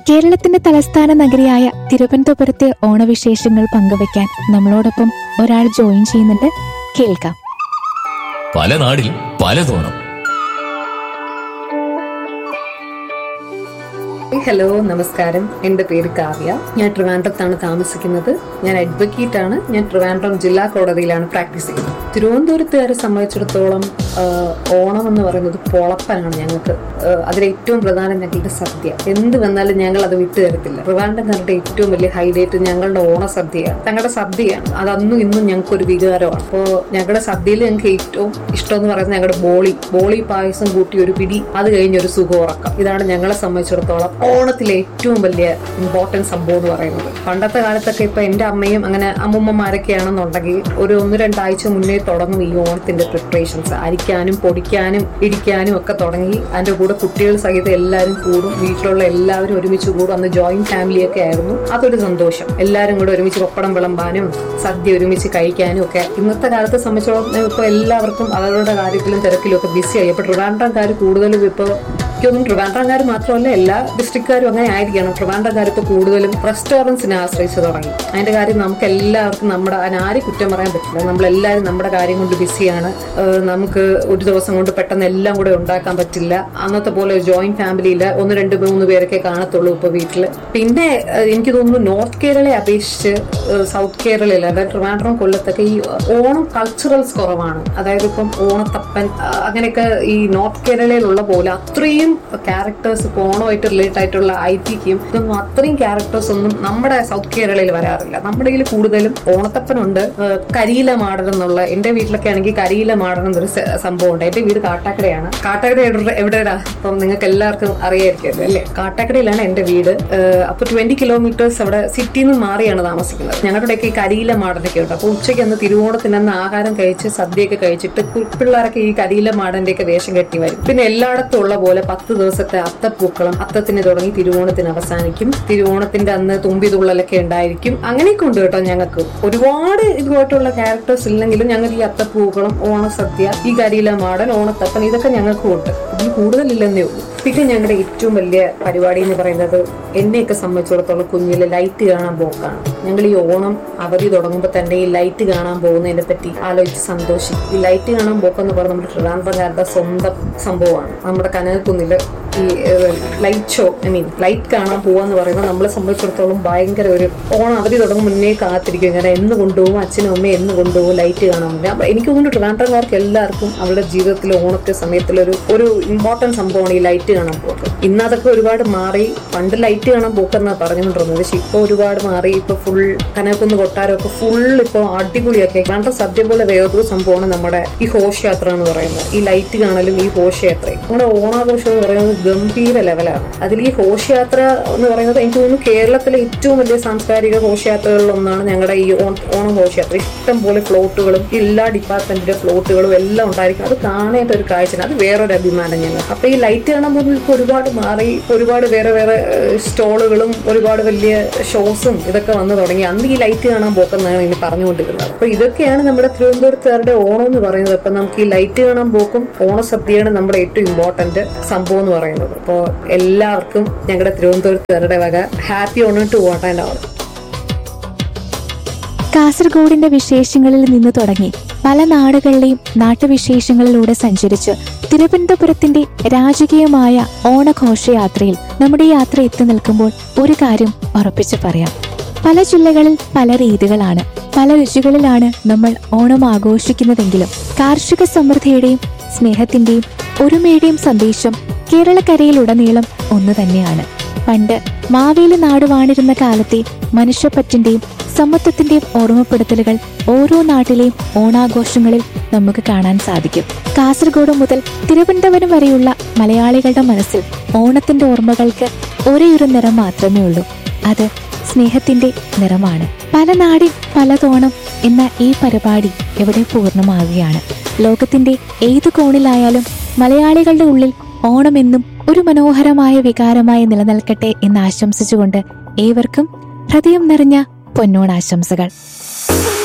കേരളത്തിന്റെ തലസ്ഥാന നഗരിയായ തിരുവനന്തപുരത്തെ ഓണവിശേഷങ്ങൾ പങ്കുവയ്ക്കാൻ നമ്മളോടൊപ്പം ഒരാൾ ജോയിൻ ചെയ്യുന്നുണ്ട് കേൾക്കാം പല നാടിൽ പലതോണം ഹലോ നമസ്കാരം എൻ്റെ പേര് കാവ്യ ഞാൻ ട്രിവാൻഡ്രത്താണ് താമസിക്കുന്നത് ഞാൻ അഡ്വക്കേറ്റ് ആണ് ഞാൻ ട്രിവാൻഡ്രം ജില്ലാ കോടതിയിലാണ് പ്രാക്ടീസ് ചെയ്യുന്നത് തിരുവനന്തപുരത്തുകാരെ സംബന്ധിച്ചിടത്തോളം ആഹ്, ഓണം എന്ന് പറയുന്നത് പൊളപ്പനാണ് ഞങ്ങൾക്ക് ആഹ്, അതിൽ ഏറ്റവും പ്രധാനം ഞങ്ങളുടെ സദ്യ എന്ത് വന്നാലും ഞങ്ങൾ അത് വിട്ടു തരത്തില്ല ട്രിവാൻഡ്രംകാരുടെ ഏറ്റവും വലിയ ഹൈലൈറ്റ് ഞങ്ങളുടെ ഓണസദ്യയാണ് ഞങ്ങളുടെ സദ്യയാണ് അത് അന്നും ഇന്നും ഞങ്ങൾക്ക് ഒരു വികാരമാണ് അപ്പോൾ ഞങ്ങളുടെ സദ്യയിൽ ഞങ്ങൾക്ക് ഏറ്റവും ഇഷ്ടം എന്ന് പറയുന്നത് ഞങ്ങളുടെ ബോളി ബോളി പായസം കൂട്ടി ഒരു പിടി അത് കഴിഞ്ഞ് ഒരു സുഖം ഉറക്കം ഇതാണ് ഞങ്ങളെ സംബന്ധിച്ചിടത്തോളം ഓണത്തിലെ ഏറ്റവും വലിയ ഇമ്പോർട്ടൻറ്റ് സംഭവം എന്ന് പറയുന്നത് പണ്ടത്തെ കാലത്തൊക്കെ ഇപ്പൊ എന്റെ അമ്മയും അങ്ങനെ അമ്മൂമ്മമാരൊക്കെ ആണെന്നുണ്ടെങ്കിൽ ഒരു ഒന്ന് രണ്ടാഴ്ച മുന്നേ തുടങ്ങും ഈ ഓണത്തിന്റെ പ്രിപ്പറേഷൻസ് അരിക്കാനും പൊടിക്കാനും ഇടിക്കാനും ഒക്കെ തുടങ്ങി അതിന്റെ കൂടെ കുട്ടികൾ സഹിതം എല്ലാവരും കൂടും വീട്ടിലുള്ള എല്ലാവരും ഒരുമിച്ച് കൂടും അന്ന് ജോയിന്റ് ഫാമിലി ഒക്കെ ആയിരുന്നു അതൊരു സന്തോഷം എല്ലാവരും കൂടെ ഒരുമിച്ച് പപ്പടം വിളമ്പാനും സദ്യ ഒരുമിച്ച് കഴിക്കാനും ഒക്കെ ഇന്നത്തെ കാലത്തെ സംബന്ധിച്ചിടത്തോളം ഇപ്പൊ എല്ലാവർക്കും അവരുടെ കാര്യത്തിലും തിരക്കിലും ഒക്കെ ബിസിയായി ഇപ്പൊ ട്രിവാൻഡ്രംകാർ കൂടുതലും ഇപ്പോൾ എനിക്കൊന്നും ട്രിവാൻഡ്രംകാർ മാത്രമല്ല എല്ലാ ഡിസ്ട്രിക്റ്റുകാരും അങ്ങനെ ആയിരിക്കണം ട്രിവാൻഡ്രംകാർ ഇപ്പോൾ കൂടുതലും റെസ്റ്റോറൻറ്റ്സിനെ ആശ്രയിച്ച് തുടങ്ങി അതിന്റെ കാര്യം നമുക്ക് എല്ലാവർക്കും നമ്മുടെ അതിന് ആരും കുറ്റം പറയാൻ പറ്റില്ല നമ്മളെല്ലാവരും നമ്മുടെ കാര്യം കൊണ്ട് ബിസിയാണ് ഏഹ് നമുക്ക് ഒരു ദിവസം കൊണ്ട് പെട്ടെന്ന് എല്ലാം കൂടെ ഉണ്ടാക്കാൻ പറ്റില്ല അന്നത്തെ പോലെ ജോയിന്റ് ഫാമിലിയിൽ ഒന്ന് രണ്ട് മൂന്ന് പേരൊക്കെ കാണത്തുള്ളൂ ഇപ്പോൾ വീട്ടിൽ പിന്നെ ഏഹ് എനിക്ക് തോന്നുന്നു നോർത്ത് കേരളയെ അപേക്ഷിച്ച് ഏഹ് സൗത്ത് കേരളയിൽ അതായത് ട്രിവാൻഡ്രം കൊല്ലത്തൊക്കെ ഈ ഓണം കൾച്ചറൽസ് കുറവാണ് അതായത് ഇപ്പം ഓണത്തപ്പൻ ആ, അങ്ങനെയൊക്കെ ഈ നോർത്ത് കേരളയിലുള്ള പോലെ അത്രയും ക്യാരക്ടേഴ്സ് ഇപ്പോൾ ഓണമായിട്ട് റിലേറ്റ് ആയിട്ടുള്ള ഐ ടിക്കും ഇതൊന്നും അത്രയും ക്യാരക്ടേഴ്സ് ഒന്നും നമ്മുടെ സൗത്ത് കേരളയിൽ വരാറില്ല നമ്മുടെ കയ്യിൽ കൂടുതലും ഓണത്തപ്പനുണ്ട് ഏഹ് കരിയില മാടൻ എന്നുള്ള എന്റെ വീട്ടിലൊക്കെ ആണെങ്കിൽ കരിയില മാടൻ എന്നൊരു സ- സംഭവം ഉണ്ട് എന്റെ വീട് കാട്ടാക്കടയാണ് കാട്ടാക്കട എവിടെ എവിടെയാ അപ്പം നിങ്ങൾക്ക് എല്ലാവർക്കും അറിയായിരിക്കും അല്ലേ കാട്ടാക്കടയിലാണ് എന്റെ വീട് ഏഹ് അപ്പൊ ട്വന്റി കിലോമീറ്റേഴ്സ് അവിടെ സിറ്റിയിൽ നിന്ന് മാറിയാണ് താമസിക്കുന്നത് ഞങ്ങളുടെയൊക്കെ ഈ കരിയില മാടനൊക്കെ ഉണ്ട് അപ്പൊ ഉച്ചയ്ക്ക് അന്ന് തിരുവോണത്തിന് അന്ന് ആഹാരം കഴിച്ച് സദ്യയൊക്കെ കഴിച്ചിട്ട് കു- പിള്ളേരൊക്കെ ഈ കരിയില മാടന്റെ ഒക്കെ വേഷം കെട്ടി വരും പിന്നെ എല്ലായിടത്തും ഉള്ള പോലെ പത്ത് ദിവസത്തെ അത്തപ്പൂക്കളം അത്തത്തിന് തുടങ്ങി തിരുവോണത്തിന് അവസാനിക്കും തിരുവോണത്തിന്റെ അന്ന് തുമ്പി തുള്ളലൊക്കെ ഉണ്ടായിരിക്കും അങ്ങനെയൊക്കെ ഉണ്ട് കേട്ടോ ഞങ്ങൾക്ക് ഒരുപാട് ഇതുമായിട്ടുള്ള ക്യാരക്ടേഴ്സ് ഇല്ലെങ്കിലും ഞങ്ങൾക്ക് ഈ അത്തപ്പൂക്കളം ഓണസദ്യ ഈ കരിയില മാടൻ ഓണത്തപ്പൻ ഇതൊക്കെ ഞങ്ങൾക്കും ഉണ്ട് ഇതിൽ കൂടുതലില്ലെന്നേ ഉള്ളൂ പിന്നെ ഞങ്ങളുടെ ഏറ്റവും വലിയ പരിപാടി എന്ന് പറയുന്നത് എന്നെയൊക്കെ സംബന്ധിച്ചിടത്തോളം കുഞ്ഞിലെ ലൈറ്റ് കാണാൻ പോക്കാണ് ഞങ്ങൾ ഈ ഓണം അവധി തുടങ്ങുമ്പോൾ തന്നെ ഈ ലൈറ്റ് കാണാൻ പോകുന്നതിനെ പറ്റി ആലോചിച്ച് സന്തോഷിക്കും ഈ ലൈറ്റ് കാണാൻ പോക്കെന്ന് പറഞ്ഞാൽ നമ്മുടെ ട്രിവാൻഡ്രംകാരുടെ സ്വന്തം സംഭവമാണ് നമ്മുടെ കനകക്കുന്നില് ഈ light show I mean light കാണാൻ പോവാന്ന് പറയുന്നത് നമ്മളെ സംബന്ധിച്ചിടത്തോളം ഭയങ്കര ഒരു ഓണം അവധി തുടങ്ങും മുന്നേ കാത്തിരിക്കും ഇങ്ങനെ എന്ന് കൊണ്ടുപോകും അച്ഛനും അമ്മയും എന്ന് കൊണ്ടുപോകും ലൈറ്റ് കാണാൻ പോകും അപ്പൊ എനിക്ക് തോന്നുന്നു ട്രിവാൻഡ്രംകാർക്ക് എല്ലാവർക്കും അവരുടെ ജീവിതത്തിൽ ഓണത്തെ സമയത്തിലൊരു ഒരു ഇമ്പോർട്ടൻറ്റ് സംഭവമാണ് ഈ ലൈറ്റ് കാണാൻ പോക്ക് ഇന്ന് അതൊക്കെ ഒരുപാട് മാറി പണ്ട് ലൈറ്റ് കാണാൻ പോക്കെന്നാണ് പറഞ്ഞുകൊണ്ടിരുന്നത് പക്ഷെ ഇപ്പോൾ ഒരുപാട് മാറി ഇപ്പൊ ഫുൾ കനകുന്ന് കൊട്ടാരമൊക്കെ ഫുൾ ഇപ്പോൾ അടിപൊളിയൊക്കെ ട്രിവാൻഡ്രം സദ്യ പോലെ വേറൊരു സംഭവമാണ് നമ്മുടെ ഈ ഘോഷയാത്ര എന്ന് പറയുന്നത് ഈ ലൈറ്റ് കാണലും ഈ ഘോഷയാത്രയും നമ്മുടെ ഓണാഘോഷം എന്ന് പറയുന്നത് ഗംഭീര ലെവലാണ് അതിൽ ഈ ഘോഷയാത്ര എന്ന് പറയുന്നത് എനിക്ക് തോന്നുന്നു കേരളത്തിലെ ഏറ്റവും വലിയ സാംസ്കാരിക ഘോഷയാത്രകളിൽ ഒന്നാണ് ഞങ്ങളുടെ ഈ ഓൺ- ഓണം ഘോഷയാത്ര ഇഷ്ടം പോലെ ഫ്ലോട്ടുകളും എല്ലാ ഡിപ്പാർട്ട്മെന്റിന്റെ ഫ്ലോട്ടുകളും എല്ലാം ഉണ്ടായിരിക്കും അത് കാണേണ്ട ഒരു കാഴ്ചയാണ് അത് വേറൊരു അഭിമാനം ഞങ്ങൾ അപ്പൊ ഈ ലൈറ്റ് കാണാൻ പോകുമ്പോൾ ഇപ്പൊ ഒരുപാട് മാറി ഇപ്പൊ ഒരുപാട് വേറെ വേറെ സ്റ്റോളുകളും ഒരുപാട് വലിയ ഷോസും ഇതൊക്കെ വന്നു തുടങ്ങി അന്ന് ഈ ലൈറ്റ് കാണാൻ പോക്കെന്നാണ് ഇനി പറഞ്ഞുകൊണ്ടിരുന്നത് അപ്പൊ ഇതൊക്കെയാണ് നമ്മുടെ തിരുവനന്തപുരത്തുകാരുടെ ഓണം എന്ന് പറയുന്നത് അപ്പൊ നമുക്ക് ഈ ലൈറ്റ് കാണാൻ പോക്കും ഓണസദ്യയാണ് നമ്മുടെ ഏറ്റവും ഇമ്പോർട്ടന്റ് സംഭവം എന്ന് പറയുന്നത് അപ്പോൾ എല്ലാവർക്കും ഞങ്ങളുടെ തിരുവനന്തപുരത്തുകാരുടെ വക happy Onam to what and all കാസർഗോഡിന്റെ വിശേഷങ്ങളിൽ നിന്ന് തുടങ്ങി പല നാടുകളിലെയും നാട്ടുവിശേഷങ്ങളിലൂടെ സഞ്ചരിച്ച് തിരുവനന്തപുരത്തിന്റെ രാജകീയമായ ഓണഘോഷയാത്രയിൽ നമ്മുടെ യാത്ര എത്തി നിൽക്കുമ്പോൾ ഒരു കാര്യം ഉറപ്പിച്ചു പറയാം പല ജില്ലകളിൽ പല രീതികളാണ് പല രുചികളിലാണ് നമ്മൾ ഓണം ആഘോഷിക്കുന്നതെങ്കിലും കാർഷിക സമൃദ്ധിയുടെയും സ്നേഹത്തിന്റെയും ഒരുമയുടെയും സന്ദേശം കേരളക്കരയിലുടനീളം ഒന്നു തന്നെയാണ് പണ്ട് മാവേലി നാടുവാണിരുന്ന കാലത്തെ മനുഷ്യപ്പറ്റിന്റെയും സമത്വത്തിന്റെയും ഓർമ്മപ്പെടുത്തലുകൾ ഓരോ നാട്ടിലെയും ഓണാഘോഷങ്ങളിൽ നമുക്ക് കാണാൻ സാധിക്കും കാസർഗോഡ് മുതൽ തിരുവനന്തപുരം വരെയുള്ള മലയാളികളുടെ മനസ്സിൽ ഓണത്തിന്റെ ഓർമ്മകൾക്ക് ഒരേയൊരു നിറം മാത്രമേ ഉള്ളൂ അത് സ്നേഹത്തിന്റെ നിറമാണ് പല നാടിൻ പലതോണം എന്ന ഈ പരിപാടി ഇവിടെ പൂർണ്ണമാവുകയാണ് ലോകത്തിന്റെ ഏതു കോണിലായാലും മലയാളികളുടെ ഉള്ളിൽ ഓണമെന്നും ഒരു മനോഹരമായ വികാരമായി നിലനിൽക്കട്ടെ എന്ന് ആശംസിച്ചുകൊണ്ട് ഏവർക്കും ഹൃദയം നിറഞ്ഞ പൊന്നോണാശംസകൾ